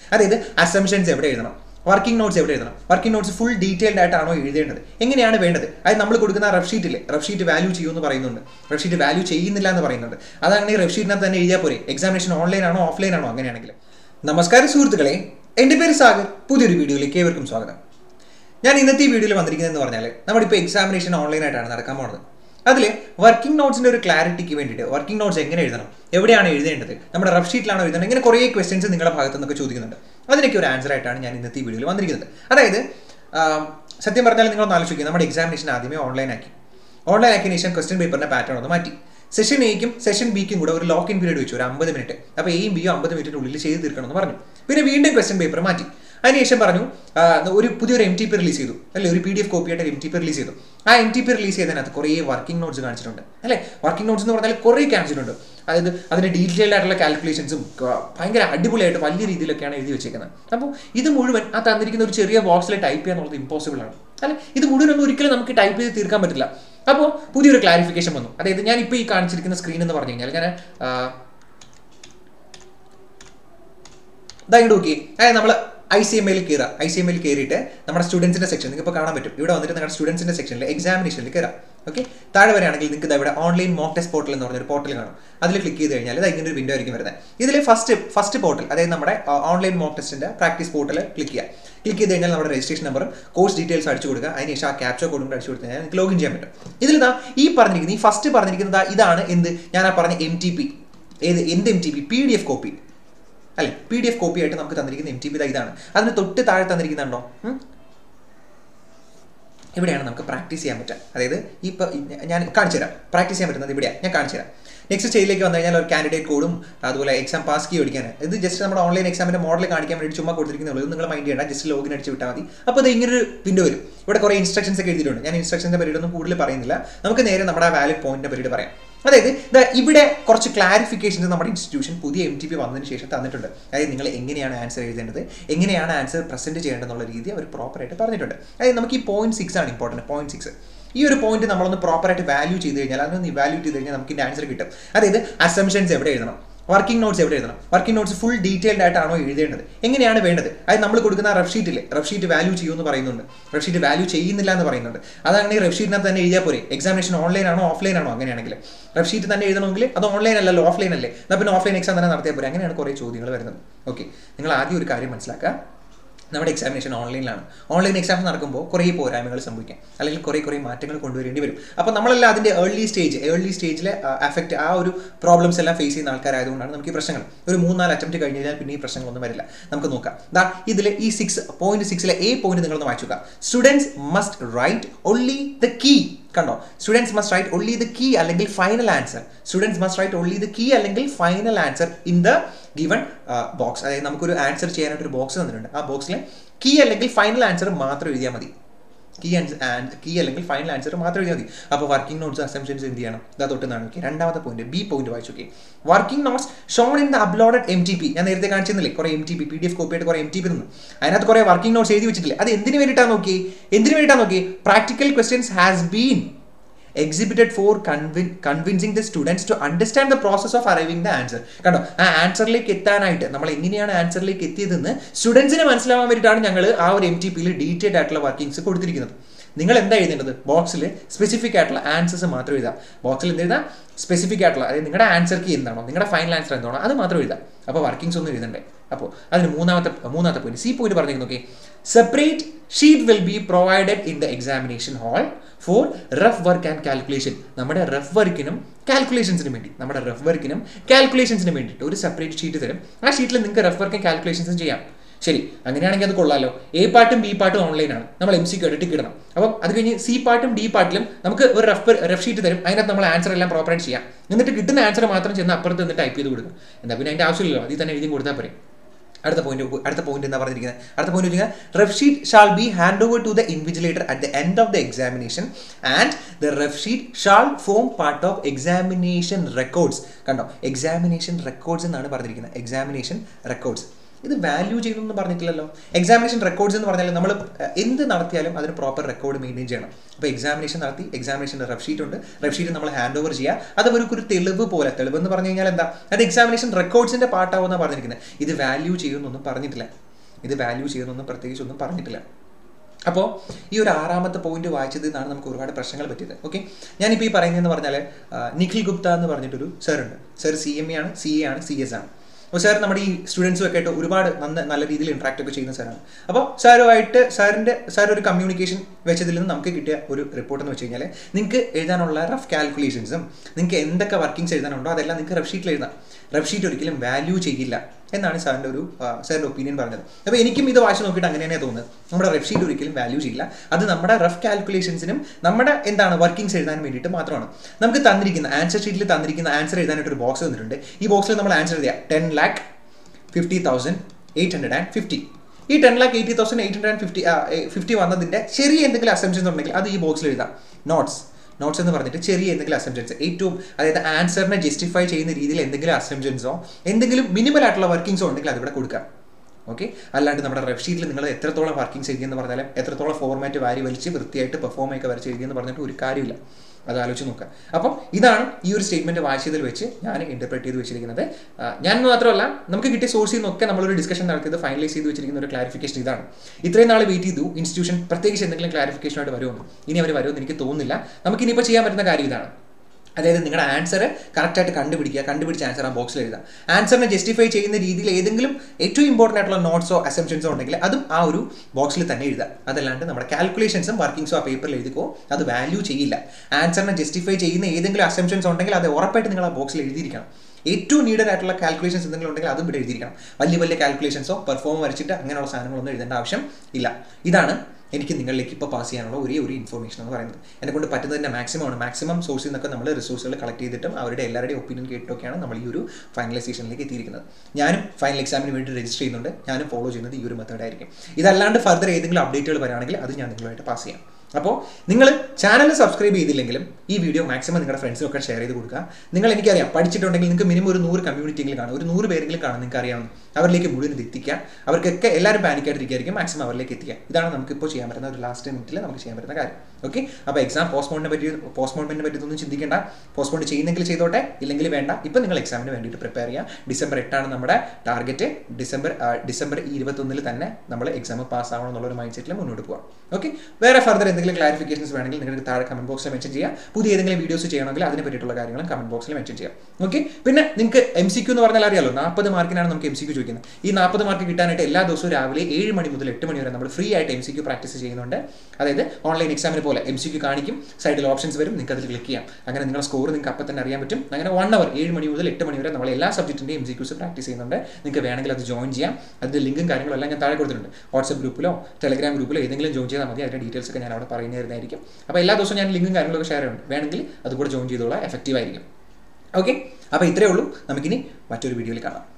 അതായത് അസംഷൻസ് എവിടെ എഴുതണം വർക്കിംഗ് നോട്ട്സ് എവിടെ എഴുതണം വർക്കിംഗ് നോട്ട്സ് ഫുൾ ഡീറ്റെയിൽഡ് ആയിട്ടാണോ എഴുതേണ്ടത് എങ്ങനെയാണ് വേണ്ടത് അതായത് നമ്മൾ കൊടുക്കുന്ന റഫ് ഷീറ്റില്ലേ റഫ് ഷീറ്റ് വാല്യൂ ചെയ്യുമെന്ന് പറയുന്നുണ്ട് റഫ് ഷീറ്റ് വാല്യൂ ചെയ്യുന്നില്ല എന്ന് പറയുന്നുണ്ട് അതാണെങ്കിൽ റഫ് ഷീറ്റിനകത്ത് തന്നെ എഴുതിയാൽ പോരെ എക്സാമിനേഷൻ ഓൺലൈൻ ആണോ ഓഫ്ലൈൻ ആണോ അങ്ങനെയാണെങ്കിൽ നമസ്കാരം സുഹൃത്തുക്കളെ എൻ്റെ പേര് സാഗർ പുതിയൊരു വീഡിയോയിലേക്ക് ഏവർക്കും സ്വാഗതം ഞാൻ ഇന്നത്തെ ഈ വീഡിയോയിൽ വന്നിരിക്കുന്നതെന്ന് പറഞ്ഞാൽ നമ്മുടെ ഇപ്പോൾ എക്സാമിനേഷൻ ഓൺലൈനായിട്ടാണ് നടക്കാൻ പോകുന്നത് അതിൽ വർക്കിംഗ് നോട്ട്സിൻ്റെ ഒരു ക്ലാരിറ്റിക്ക് വേണ്ടിയിട്ട് വർക്കിംഗ് നോട്ട്സ് എങ്ങനെ എഴുതണം എവിടെയാണ് എഴുതേണ്ടത് നമ്മുടെ റഫ് ഷീറ്റിലാണോ എഴുതേണ്ടത് ഇങ്ങനെ കുറേ ക്വസ്റ്റ്യൻസ് നിങ്ങളുടെ ഭാഗത്തു നിന്നൊക്കെ ചോദിക്കുന്നുണ്ട് അതിനൊക്കെ ഒരു ആൻസർ ആയിട്ടാണ് ഞാൻ ഇന്നത്തെ ഈ വീഡിയോയിൽ വന്നിരിക്കുന്നത് അതായത് ആം, സത്യം പറഞ്ഞാൽ നിങ്ങളൊന്ന് ആലോചിക്കുക നമ്മുടെ എക്സാമിനേഷൻ ആദ്യമേ ഓൺലൈൻ ആക്കി ഓൺലൈൻ ആക്കിയതിനു ശേഷം ക്വസ്റ്റ്യൻ പേപ്പറിന്റെ പാറ്റേൺ ഒന്ന് മാറ്റി സെഷൻ എയ്ക്കും സെഷൻ ബിക്കും കൂടെ ഒരു ലോക്ക് ഇൻ പീരീഡ് വെച്ചു ഒരു അമ്പത് മിനിറ്റ് അപ്പോൾ എയും ബിയും അമ്പത് മിനിറ്റിനുള്ളിൽ ചെയ്ത് തീർക്കണമെന്ന് പറഞ്ഞു പിന്നെ വീണ്ടും ക്വസ്റ്റ്യൻ പേപ്പർ മാറ്റി അതിനുശേഷം പറഞ്ഞു ആ, ഒരു പുതിയൊരു എം ടി പി റിലീസ് ചെയ്തു അല്ലെ ഒരു പി ഡി എഫ് കോപ്പി ആയിട്ട് എം ടി പി റിലീസ് ചെയ്തു ആ എം ടി പി റിലീസ് ചെയ്തതിനകത്ത് കുറേ വർക്കിംഗ് നോട്ട്സ് കാണിച്ചിട്ടുണ്ട് അല്ലെ വർക്കിംഗ് നോട്ട്സ് എന്ന് പറഞ്ഞാൽ കുറേ കാണിച്ചിട്ടുണ്ട് അതായത് അതിന്റെ ഡീറ്റെയിൽഡ് ആയിട്ടുള്ള കാൽക്കുലേഷൻസും ഭയങ്കര അടിപൊളിയായിട്ട് വലിയ രീതിയിലൊക്കെയാണ് എഴുതി വെച്ചേക്കുന്നത് അപ്പോൾ ഇത് മുഴുവൻ ആ തന്നിരിക്കുന്ന ഒരു ചെറിയ ബോക്സിൽ ടൈപ്പ് ചെയ്യാന്നുള്ളത് ഇമ്പോസിബിൾ ആണ് അല്ലെ ഇത് മുഴുവനൊന്നും ഒരിക്കലും നമുക്ക് ടൈപ്പ് ചെയ്ത് തീർക്കാൻ പറ്റില്ല അപ്പോൾ പുതിയൊരു ക്ലാരിഫിക്കേഷൻ വന്നു അതായത് ഞാൻ ഇപ്പോൾ ഈ കാണിച്ചിരിക്കുന്ന സ്ക്രീൻ എന്ന് പറഞ്ഞു കഴിഞ്ഞാൽ ഞാൻ ആ, ഇതാ ഇങ്ങോട്ട് നോക്കി അതായത് നമ്മൾ ഐ സി എം എയിൽ കയറുക ഐ സി എം എയിൽ കയറിയിട്ട് നമ്മുടെ സ്റ്റുഡൻസിന്റെ സെക്ഷൻ നിങ്ങൾക്ക് ഇപ്പോൾ കാണാൻ പറ്റും ഇവിടെ വന്നിട്ട് നിങ്ങളുടെ സ്റ്റുഡൻസിന്റെ സെക്ഷനിൽ എക്സാമിനേഷനിൽ കയറാം ഓക്കെ താഴെ വരെയാണെങ്കിൽ നിങ്ങൾക്ക് ഇവിടെ ഓൺലൈൻ മോക്ക് ടെസ്റ്റ് പോർട്ടൽ എന്ന് പറഞ്ഞൊരു പോർട്ടൽ കാണും അതിൽ ക്ലിക്ക് ചെയ്ത് കഴിഞ്ഞാൽ ഇത് ഇങ്ങനെ ഒരു വിൻഡോ ആയിരിക്കും വരുന്നത് ഇതിൽ ഫസ്റ്റ് ഫസ്റ്റ് പോർട്ടൽ അതായത് നമ്മുടെ ഓൺലൈൻ മോക്ക് ടെസ്റ്റിന്റെ പ്രാക്ടീസ് പോർട്ടൽ ക്ലിക്ക് ചെയ്യുക ക്ലിക്ക് ചെയ്ത് കഴിഞ്ഞാൽ നമ്മുടെ രജിസ്ട്രേഷൻ നമ്പറും കോഴ്സ് ഡീറ്റെയിൽസ് അടിച്ചു കൊടുക്കുക അതിനുശേഷം ആ ക്യാപ്ചർ കോഡും കൂടെ അടിച്ചു കൊടുത്തു കഴിഞ്ഞാൽ നിങ്ങൾക്ക് ലോഗിൻ ചെയ്യാൻ പറ്റും ഇതിൽ ഇതാ ഈ പറഞ്ഞിരിക്കുന്നത് ഈ ഫസ്റ്റ് പറഞ്ഞിരിക്കുന്നത് ദാ ഇതാണ് എന്ത് ഞാൻ ആ പറഞ്ഞ എം ടി പി ഏത് എന്ത് M T P P D F copy അല്ലെ പി ഡി എഫ് കോപ്പി ആയിട്ട് നമുക്ക് തന്നിരിക്കുന്ന എം ടി പി ഇതാണ് അതിന് തൊട്ട് താഴെ തന്നിരിക്കുന്നുണ്ടോ ഉം? ഇവിടെയാണ് നമുക്ക് പ്രാക്ടീസ് ചെയ്യാൻ പറ്റുക അതായത് ഇപ്പോൾ ഞാൻ കാണിച്ചു തരാം പ്രാക്ടീസ് ചെയ്യാൻ പറ്റുന്നത് ഇവിടെയാണ് ഞാൻ കാണിച്ചു തരാം നെക്സ്റ്റ് സ്റ്റേജിലേക്ക് വന്നു കഴിഞ്ഞാൽ ഒരു കാൻഡിഡേറ്റ് കോഡും അതുപോലെ എക്സാം പാസ് കീ അടിക്കാൻ ഇത് ജസ്റ്റ് നമ്മുടെ ഓൺലൈൻ എക്സാമിന്റെ മോഡൽ കാണിക്കാൻ വേണ്ടി ചുമ്മാ കൊടുത്തിരിക്കുന്നുള്ളൂ ഇത് നിങ്ങൾ മൈൻഡ് ചെയ്യണ്ട ജസ്റ്റ് ലോഗിൻ അടിച്ച് വിട്ടാൽ മതി അപ്പോൾ ഇത് ഇങ്ങനൊരു വിൻഡോ വരും ഇവിടെ കുറേ ഇൻസ്ട്രക്ഷൻസ് ഒക്കെ എഴുതിയിട്ടുണ്ട് ഞാൻ ഇൻസ്ട്രക്ഷൻ്റെ പരീഡ് ഒന്നും കൂടുതൽ പറയുന്നില്ല നമുക്ക് നേരെ നമ്മുടെ വാലിഡ് പോയിന്റിന്റെ പരീഡ് പറയാം അതായത് ദാ ഇവിടെ കുറച്ച് ക്ലാരിഫിക്കേഷൻസ് നമ്മുടെ ഇൻസ്റ്റിറ്റ്യൂഷൻ പുതിയ എം ടി പി വന്നതിന് ശേഷം തന്നിട്ടുണ്ട് അതായത് നിങ്ങൾ എങ്ങനെയാണ് ആൻസർ എഴുതേണ്ടത് എങ്ങനെയാണ് ആൻസർ പ്രസന്റ് ചെയ്യേണ്ടതെന്നുള്ള രീതി അവർ പ്രോപ്പറായിട്ട് പറഞ്ഞിട്ടുണ്ട് അതായത് നമുക്ക് ഈ പോയിന്റ് സിക്സ് ആണ് ഇമ്പോർട്ടൻറ്റ് പോയിന്റ് സിക്സ് ഈ ഒരു പോയിന്റ് നമ്മളൊന്ന് പ്രോപ്പറായിട്ട് വാല്യൂ ചെയ്ത് കഴിഞ്ഞാൽ അതിനൊന്ന് ഇവാല്യൂട്ട് ചെയ്ത് കഴിഞ്ഞാൽ നമുക്ക് ഇതിന്റെ ആൻസർ കിട്ടും അതായത് അസംഷൻസ് എവിടെ എഴുതണം വർക്കിംഗ് നോട്ട്സ് എവിടെ എഴുതണം വർക്കിംഗ് നോട്ട്സ് ഫുൾ ഡീറ്റെയിൽഡ് ആയിട്ടാണോ എഴുതേണ്ടത് എങ്ങനെയാണ് വേണ്ടത് അതായത് നമ്മൾ കൊടുക്കുന്ന റഫ് ഷീറ്റില്ലേ റഫ് ഷീറ്റ് വാല്യൂ ചെയ്യുമെന്ന് പറയുന്നുണ്ട് റഫ് ഷീറ്റ് വാല്യൂ ചെയ്യുന്നില്ല എന്ന് പറയുന്നുണ്ട് അതാണെങ്കിൽ റഫ് ഷീറ്റിനകത്ത് തന്നെ എഴുതിയാൽ പോരെ എക്സാമിനേഷൻ ഓൺലൈൻ ആണോ ഓഫ്ലൈൻ ആണോ അങ്ങനെയാണെങ്കിൽ റഫ് ഷീറ്റ് തന്നെ എഴുതണമെങ്കിൽ അത് ഓൺലൈൻ അല്ലല്ലോ ഓഫ്ലൈൻ അല്ലേ എന്നാൽ പിന്നെ ഓഫ്ലൈൻ എക്സാം തന്നെ നടത്തിയാൽ പോരെ അങ്ങനെയാണ് കുറേ ചോദ്യങ്ങൾ വരുന്നത് ഓക്കെ നിങ്ങൾ ആദ്യം ഒരു കാര്യം മനസ്സിലാക്കുക നമ്മുടെ എക്സാമിനേഷൻ ഓൺലൈനിലാണ് ഓൺലൈൻ എക്സാംസ് നടക്കുമ്പോൾ കുറേ പോരായ്മകൾ സംഭവിക്കാം അല്ലെങ്കിൽ കുറേ കുറേ മാറ്റങ്ങൾ കൊണ്ടുവരേണ്ടി വരും അപ്പോൾ നമ്മളെല്ലാം അതിൻ്റെ ഏർലി സ്റ്റേജ് ഏർലി സ്റ്റേജിലെ അഫക്റ്റ് ആ ഒരു പ്രോബ്ലംസ് എല്ലാം ഫേസ് ചെയ്യുന്ന ആൾക്കാരായതുകൊണ്ടാണ് നമുക്ക് ഈ പ്രശ്നങ്ങൾ ഒരു മൂന്നാല് അറ്റംപ്റ്റ് കഴിഞ്ഞ് കഴിഞ്ഞാൽ പിന്നെ ഈ പ്രശ്നങ്ങളൊന്നും വരില്ല നമുക്ക് നോക്കാം ദാ ഇതിൽ ഈ സിക്സ് പോയിന്റ് സിക്സിലെ എ പോയിന്റ് നിങ്ങളൊന്ന് വായിച്ചുക students must write only the key കണ്ടോ students must write only the key അല്ലെങ്കിൽ final answer students must write only the key അല്ലെങ്കിൽ final answer in the given box അതായത് നമുക്കൊരു ആൻസർ ചെയ്യാനായിട്ട് ഒരു ബോക്സ് തന്നിട്ടുണ്ട് ആ ബോക്സിൽ കീ അല്ലെങ്കിൽ ഫൈനൽ ആൻസർ മാത്രം എഴുതിയാൽ മതി കീ കീ അല്ലെങ്കിൽ ഫൈനൽ ആൻസർ മാത്രം എഴുതിയാൽ മതി അപ്പോൾ വർക്കിംഗ് നോട്ട്സ് അസംഷൻസ് എന്ത് ചെയ്യണം ഇതാ തൊട്ട് നോക്കി രണ്ടാമത്തെ പോയിന്റ് ബി പോയിന്റ് വായിച്ചു നോക്കി working notes shown in the uploaded M T P ഞാൻ നേരത്തെ കാണിച്ചിരുന്നില്ലേ കുറേ M T P P D F copy ആയിട്ട് കുറേ എം ടി പി തന്നു അതിനകത്ത് കുറേ വർക്കിംഗ് നോട്ട്സ് എഴുതി വെച്ചിട്ടില്ലേ അത് എന്തിനു വേണ്ടിയിട്ടാണ് നോക്കി എന്തിനു വേണ്ടിയിട്ടാണ് നോക്കി practical questions has been exhibited for convincing the students to understand the process of arriving the answer കണ്ടോ ആ ആൻസറിലേക്ക് എത്താനായിട്ട് നമ്മൾ എങ്ങനെയാണ് ആൻസറിലേക്ക് എത്തിയതെന്ന് സ്റ്റുഡൻസിന് മനസ്സിലാവാൻ വേണ്ടിയിട്ടാണ് ഞങ്ങൾ ആ ഒരു എം ടി പിയിൽ ഡീറ്റെയിൽഡ് ആയിട്ടുള്ള വർക്കിംഗ്സ് കൊടുത്തിരിക്കുന്നത് നിങ്ങൾ എന്താ എഴുതേണ്ടത് ബോക്സിൽ സ്പെസിഫിക് ആയിട്ടുള്ള ആൻസേഴ്സ് മാത്രം എഴുതാം ബോക്സിൽ എന്ത് എഴുതാം സ്പെസിഫിക് ആയിട്ടുള്ള അതായത് നിങ്ങളുടെ ആൻസർ കീ എന്താണോ നിങ്ങളുടെ ഫൈനൽ ആൻസർ എന്താണോ അത് മാത്രം എഴുതാം അപ്പോൾ വർക്കിംഗ്സ് ഒന്നും എഴുതണ്ടേ അപ്പോൾ അതിന് മൂന്നാമത്തെ മൂന്നാമത്തെ പോയിന്റ് സി പോയിന്റ് പറഞ്ഞിരിക്കുന്നു നോക്കി separate sheet will be provided in the examination hall for rough work and calculation നമ്മുടെ റഫ് വർക്കിനും കാൽക്കുലേഷൻസിനും വേണ്ടി നമ്മുടെ റഫ് വർക്കിനും കാൽക്കുലേഷൻസിനും വേണ്ടിയിട്ട് ഒരു സെപ്പറേറ്റ് ഷീറ്റ് തരും ആ ഷീറ്റിൽ നിങ്ങൾക്ക് റഫ് വർക്കും കാൽക്കുലേഷൻസും ചെയ്യാം ശരി അങ്ങനെയാണെങ്കിൽ അത് കൊള്ളാലോ എ പാർട്ടും ബി പാർട്ടും ഓൺലൈനാണ് നമ്മൾ എം സിക്ക് എടുത്ത് ഇടണം അപ്പം അത് കഴിഞ്ഞ് സി പാർട്ടും ഡി പാർട്ടിലും നമുക്ക് ഒരു റഫ് റഫ് ഷീറ്റ് തരും അതിനകത്ത് നമ്മൾ ആൻസർ എല്ലാം പ്രോപ്പറായിട്ട് ചെയ്യാം എന്നിട്ട് കിട്ടുന്ന ആൻസർ മാത്രം ചെന്ന് അപ്പുറത്ത് നിന്ന് ടൈപ്പ് ചെയ്ത് കൊടുക്കുക എന്താ പിന്നെ അതിൻ്റെ ആവശ്യമില്ലല്ലോ അതിൽ തന്നെ എഴുതി കൊടുത്താൽ പോരെ അടുത്ത പോയിന്റ് അടുത്ത പോയിന്റ് എന്താ പറഞ്ഞിരിക്കുന്നത് അടുത്ത പോയിന്റ് വെച്ചാൽ rough sheet shall be hand over to the invigilator at the end of the examination and the rough sheet shall form part of examination records കണ്ടോ എക്സാമിനേഷൻ റെക്കോർഡ്സ് എന്നാണ് പറഞ്ഞിരിക്കുന്നത് എക്സാമിനേഷൻ റെക്കോർഡ്സ് ഇത് value ചെയ്യുന്നു പറഞ്ഞിട്ടില്ലല്ലോ examination records എന്ന് പറഞ്ഞാൽ നമ്മൾ എന്ത് നടത്തിയാലും അതിന് പ്രോപ്പർ റെക്കോർഡ് മെയിൻറ്റെയിൻ ചെയ്യണം അപ്പോൾ എക്സാമിനേഷൻ നടത്തി എക്സാമിനേഷൻ്റെ റെഫ് ഷീറ്റ് ഉണ്ട് റെഫ് ഷീറ്റ് നമ്മൾ ഹാൻഡ് ഓവർ ചെയ്യുക അത് ഒരു ഒരു തെളിവ് പോലെ തെളിവ് എന്ന് പറഞ്ഞു കഴിഞ്ഞാൽ എന്താ അത് എക്സാമിനേഷൻ റെക്കോർഡ്സിൻ്റെ പാർട്ടാവുമെന്നാണ് പറഞ്ഞിരിക്കുന്നത് ഇത് വാല്യൂ ചെയ്യുന്നൊന്നും പറഞ്ഞിട്ടില്ല ഇത് വാല്യൂ ചെയ്യുന്നൊന്നും പ്രത്യേകിച്ച് ഒന്നും പറഞ്ഞിട്ടില്ല അപ്പോൾ ഈ ഒരു ആറാമത്തെ പോയിന്റ് വായിച്ചത് നിന്നാണ് നമുക്ക് ഒരുപാട് പ്രശ്നങ്ങൾ പറ്റിയത് ഓക്കെ ഞാനിപ്പോൾ ഈ പറയുന്നതെന്ന് പറഞ്ഞാൽ നിഖിൽ ഗുപ്ത എന്ന് പറഞ്ഞിട്ടൊരു സർ ഉണ്ട് സർ സി എം എ ആണ് സി എ ആണ് സി എസ് ആണ് അപ്പോൾ സാർ നമ്മുടെ ഈ സ്റ്റുഡൻസും ഒക്കെ ആയിട്ട് ഒരുപാട് നന്ന നല്ല രീതിയിൽ ഇൻട്രാക്ട് ഒക്കെ ചെയ്യുന്ന സാറാണ് അപ്പോൾ സാറുമായിട്ട് സാറിൻ്റെ സാർ ഒരു കമ്മ്യൂണിക്കേഷൻ വെച്ചതിൽ നിന്ന് നമുക്ക് കിട്ടിയ ഒരു റിപ്പോർട്ട് എന്ന് വെച്ച് കഴിഞ്ഞാൽ നിങ്ങൾക്ക് എഴുതാനുള്ള റഫ് കാൽക്കുലേഷൻസും നിങ്ങൾക്ക് എന്തൊക്കെ വർക്കിങ്സ് എഴുതാനുണ്ടോ അതെല്ലാം നിങ്ങൾക്ക് റഫ് ഷീറ്റിൽ എഴുതാം റഫ് ഷീറ്റ് ഒരിക്കലും വാല്യൂ ചെയ്യില്ല എന്നാണ് സാറിൻ്റെ ഒരു സാറിൻ്റെ ഒപ്പീനിയൻ പറഞ്ഞത് അപ്പോൾ എനിക്കും ഇത് വായിച്ച് നോക്കിയിട്ട് അങ്ങനെ തന്നെ തോന്നുന്നത് നമ്മുടെ റഫ് ഷീറ്റ് ഒരിക്കലും വാല്യൂ ചെയ്യില്ല അത് നമ്മുടെ റഫ് കാൽക്കുലേഷൻസിനും നമ്മുടെ എന്താണ് വർക്കിങ്സ് എഴുതാൻ വേണ്ടിയിട്ട് മാത്രമാണ് നമുക്ക് തന്നിരിക്കുന്ന ആൻസർ ഷീറ്റിൽ തന്നിരിക്കുന്ന ആൻസർ എഴുതാനായിട്ട് ഒരു ബോക്സ് തന്നിട്ടുണ്ട് ഈ ബോക്സിൽ നമ്മൾ ആൻസർ എഴുതിയ ten lakh fifty thousand eight hundred and fifty ഈ ten lakh eighty thousand eight hundred and fifty fifty വന്നതിൻ്റെ ചെറിയ എന്തെങ്കിലും അസംഷൻസ് ഉണ്ടെങ്കിൽ അത് ഈ ബോക്സിൽ എഴുതാം നോട്ട്സ് നോട്ട്സ് എന്ന് പറഞ്ഞിട്ട് ചെറിയ എന്തെങ്കിലും അസംഷൻസ് ഏറ്റവും അതായത് ആൻസറിനെ ജസ്റ്റിഫൈ ചെയ്യുന്ന രീതിയിൽ എന്തെങ്കിലും അസംഷൻസോ എന്തെങ്കിലും മിനിമൽ ആയിട്ടുള്ള വർക്കിങ്സോ ഉണ്ടെങ്കിൽ അതിവിടെ കൊടുക്കാം ഓക്കെ അല്ലാണ്ട് നമ്മുടെ റെഫ് ഷീറ്റിൽ നിങ്ങൾ എത്രത്തോളം വർക്കിങ്സ് എഴുതിയെന്ന് പറഞ്ഞാലും എത്രത്തോളം ഫോർമാറ്റ് വാരി വലിച്ച് വൃത്തിയായിട്ട് പെർഫോം ഒക്കെ വരച്ച് എഴുതിയെന്ന് പറഞ്ഞിട്ട് ഒരു കാര്യമില്ല അത് ആലോചിച്ച് നോക്കുക അപ്പം ഇതാണ് ഈ ഒരു സ്റ്റേറ്റ്മെന്റ് വായിച്ചതിൽ വെച്ച് ഞാൻ ഇന്റർപ്രറ്റ് ചെയ്ത് വെച്ചിരിക്കുന്നത് ഞാൻ മാത്രമല്ല നമുക്ക് കിട്ടിയ സോഴ്സിൽ നിന്നൊക്കെ നമ്മളൊരു ഡിസ്കഷൻ നടത്തിയത് ഫൈനലൈസ് ചെയ്ത് വെച്ചിരിക്കുന്ന ഒരു ക്ലാരിഫിക്കേഷൻ ഇതാണ് ഇത്രയും നാൾ വെയിറ്റ് ചെയ്തു ഇൻസ്റ്റിറ്റ്യൂഷൻ പ്രത്യേകിച്ച് എന്തെങ്കിലും ക്ലാരിഫിക്കേഷനായിട്ട് വരുമെന്ന് ഇനി അവർ വരുമെന്ന് എനിക്ക് തോന്നുന്നില്ല നമുക്ക് ഇനിയിപ്പോൾ ചെയ്യാൻ പറ്റുന്ന കാര്യം ഇതാണ് അതായത് നിങ്ങളുടെ ആൻസർ കറക്റ്റായിട്ട് കണ്ടുപിടിക്കുക കണ്ടുപിടിച്ച ആൻസർ ആ ബോക്സിൽ എഴുതാം ആൻസറിനെ ജസ്റ്റിഫൈ ചെയ്യുന്ന രീതിയിൽ ഏതെങ്കിലും ഏറ്റവും ഇമ്പോർട്ടൻ്റ് ആയിട്ടുള്ള നോട്ട്സോ അസംഷൻസോ ഉണ്ടെങ്കിൽ അതും ആ ഒരു ബോക്സിൽ തന്നെ എഴുതാം അതല്ലാണ്ട് നമ്മുടെ കാൽക്കുലേഷൻസും വർക്കിങ്സോ ആ പേപ്പറിൽ എഴുതിക്കോ അത് വാല്യൂ ചെയ്യില്ല ആൻസറിനെ ജസ്റ്റിഫൈ ചെയ്യുന്ന ഏതെങ്കിലും അസംഷൻസ് ഉണ്ടെങ്കിൽ അത് ഉറപ്പായിട്ട് നിങ്ങൾ ആ ബോക്സിൽ എഴുതിയിരിക്കണം ഏറ്റവും നീഡഡ് ആയിട്ടുള്ള കാൽക്കുലേഷൻസ് എന്തെങ്കിലും ഉണ്ടെങ്കിൽ അതും ഇവിടെ എഴുതിയിരിക്കണം വലിയ വലിയ കാൽക്കുലേഷൻസോ പെർഫോം വരച്ചിട്ട് അങ്ങനെയുള്ള സാധനങ്ങളൊന്നും എഴുതേണ്ട ആവശ്യം ഇല്ല ഇതാണ് എനിക്ക് നിങ്ങളിലേക്ക് ഇപ്പോൾ പാസ് ചെയ്യാനുള്ള ഒരേ ഒരു ഇൻഫർമേഷൻ എന്ന് പറയുന്നത് എന്നെ കൊണ്ട് പറ്റുന്നതിൻ്റെ മാക്സിമം ആണ് മാക്സിമം സോഴ്സിൽ നിന്നൊക്കെ നമ്മൾ റിസോഴ്സുകൾ കളക്ട് ചെയ്തിട്ടും അവരുടെ എല്ലാവരുടെയും ഒപ്പീനിയൻ കേട്ടൊക്കെയാണ് നമ്മൾ ഈ ഒരു ഫൈനലൈസേഷനിലേക്ക് എത്തിയിരിക്കുന്നത് ഞാനും ഫൈനൽ എക്സാമിന് വേണ്ടി രജിസ്റ്റർ ചെയ്യുന്നുണ്ട് ഞാനും ഫോളോ ചെയ്യുന്നത് ഈ ഒരു മെത്തേഡ് ആയിരിക്കും ഇതല്ലാണ്ട് ഫർദർ ഏതെങ്കിലും അപ്ഡേറ്റുകൾ വരാണെങ്കിൽ അത് ഞാൻ നിങ്ങളുമായിട്ട് പാസ് ചെയ്യാം അപ്പോൾ നിങ്ങൾ ചാനൽ സബ്സ്ക്രൈബ് ചെയ്തില്ലെങ്കിലും ഈ വീഡിയോ മാക്സിമം നിങ്ങളുടെ ഫ്രണ്ട്സിനൊക്കെ ഷെയർ ചെയ്ത് കൊടുക്കുക നിങ്ങൾ എനിക്കറിയാം പഠിച്ചിട്ടുണ്ടെങ്കിൽ നിങ്ങൾക്ക് മിനിമം ഒരു നൂറ് കമ്മ്യൂണിറ്റിയെങ്കിലും കാണും ഒരു നൂറ് പേരെങ്കിലും കാണും നിങ്ങൾക്ക് അറിയാവുന്ന അവരിലേക്ക് മുഴുവൻ ഇത് എത്തിക്കുക അവർക്കൊക്കെ എല്ലാവരും പാനിക്കായിട്ടിരിക്കുകയായിരിക്കും മാക്സിമം അവരിലേക്ക് എത്തിക്കുക ഇതാണ് നമുക്കിപ്പോൾ ചെയ്യാൻ പറ്റുന്ന ഒരു ലാസ്റ്റ് മിനിറ്റിൽ നമുക്ക് ചെയ്യാൻ പറ്റുന്ന കാര്യം ഓക്കെ അപ്പോൾ എക്സാം പോസ്റ്റ്പോണിനെ പറ്റി പോസ്റ്റ്പോൺമെന്റിനെ പറ്റി ഒന്നും ചിന്തിക്കേണ്ട പോസ്റ്റ്പോൺ ചെയ്യുന്നെങ്കിൽ ചെയ്തോട്ടെ ഇല്ലെങ്കിൽ വേണ്ട ഇപ്പം നിങ്ങൾ എക്സാമിന് വേണ്ടിയിട്ട് പ്രിപ്പയർ ചെയ്യുക ഡിസംബർ എട്ടാണ് നമ്മുടെ ടാർഗറ്റ് ഡിസംബർ ഡിസംബർ ഇരുപത്തൊന്നിൽ തന്നെ നമ്മൾ എക്സാം പാസ് ആവണം എന്നുള്ള ഒരു മൈൻഡ് സെറ്റിൽ മുന്നോട്ട് പോകാം ഓക്കെ വേറെ ഫർദർ എന്തെങ്കിലും ക്ലാരിഫിക്കേഷൻസ് വേണമെങ്കിൽ നിങ്ങൾക്ക് താഴെ കമന്റ് ബോക്സിൽ മെൻഷൻ ചെയ്യാം പുതിയ ഏതെങ്കിലും വീഡിയോസ് ചെയ്യണമെങ്കിൽ അതിനെ പറ്റിയിട്ടുള്ള കാര്യങ്ങളും കമന്റ് ബോക്സിൽ മെൻഷൻ ചെയ്യാം ഓക്കെ പിന്നെ നിങ്ങൾക്ക് എം സി ക്യൂ എന്ന് പറഞ്ഞാൽ അറിയാലോ നാൽപ്പത് മാർക്കിനാണ് നമുക്ക് എം സി ക്യൂ ചോദിക്കുന്നത് ഈ നാൽപ്പത് മാർക്ക് കിട്ടാനായിട്ട് എല്ലാ ദിവസവും രാവിലെ ഏഴ് മണി മുതൽ എട്ട് മണി വരെ നമ്മൾ ഫ്രീ ആയിട്ട് എം സി ക്യൂ പ്രാക്ടീസ് ചെയ്യുന്നുണ്ട് അതായത് ഓൺലൈൻ എക്സാമിന് പോലെ എം സി ക്യൂ കാണിക്കും സൈഡിൽ ഓപ്ഷൻസ് വരും നിങ്ങൾക്ക് അതിൽ ക്ലിക്ക് ചെയ്യാം അങ്ങനെ നിങ്ങളുടെ സ്കോർ നിങ്ങൾക്ക് അപ്പം തന്നെ അറിയാൻ പറ്റും അങ്ങനെ വൺ അവർ ഏഴ് മണി മുതൽ എട്ട് മണി വരെ നമ്മൾ എല്ലാ സബ്ജക്റ്റിൻ്റെയും എം സി ക്യൂസ് പ്രാക്ടീസ് ചെയ്യുന്നുണ്ട് നിങ്ങൾക്ക് വേണമെങ്കിൽ അത് ജോയിൻ ചെയ്യാം അതിൻ്റെ ലിങ്കും കാര്യങ്ങളും എല്ലാം ഞാൻ താഴെ കൊടുത്തിട്ടുണ്ട് വാട്സ്ആപ്പ് ഗ്രൂപ്പിലോ ടെലഗ്രാം ഗ്രൂപ്പിലോ ഏതെങ്കിലും ജോയിൻ ചെയ്താൽ മതി അതിൻ്റെ ഡീറ്റെയിൽസ് ഒക്കെ ഞാൻ അവിടെ പറയുന്നതായിരിക്കും അപ്പോൾ എല്ലാ ദിവസവും ഞാൻ ലിങ്കും കാര്യങ്ങളൊക്കെ ഷെയർ ചെയ്യുന്നുണ്ട് വേണമെങ്കിൽ അതുകൂടെ ജോയിൻ ചെയ്തോളാം എഫക്റ്റീവ് ആയിരിക്കും ഓക്കെ അപ്പോൾ ഇത്രയേ ഉള്ളൂ നമുക്കിനി മറ്റൊരു വീഡിയോയിൽ കാണാം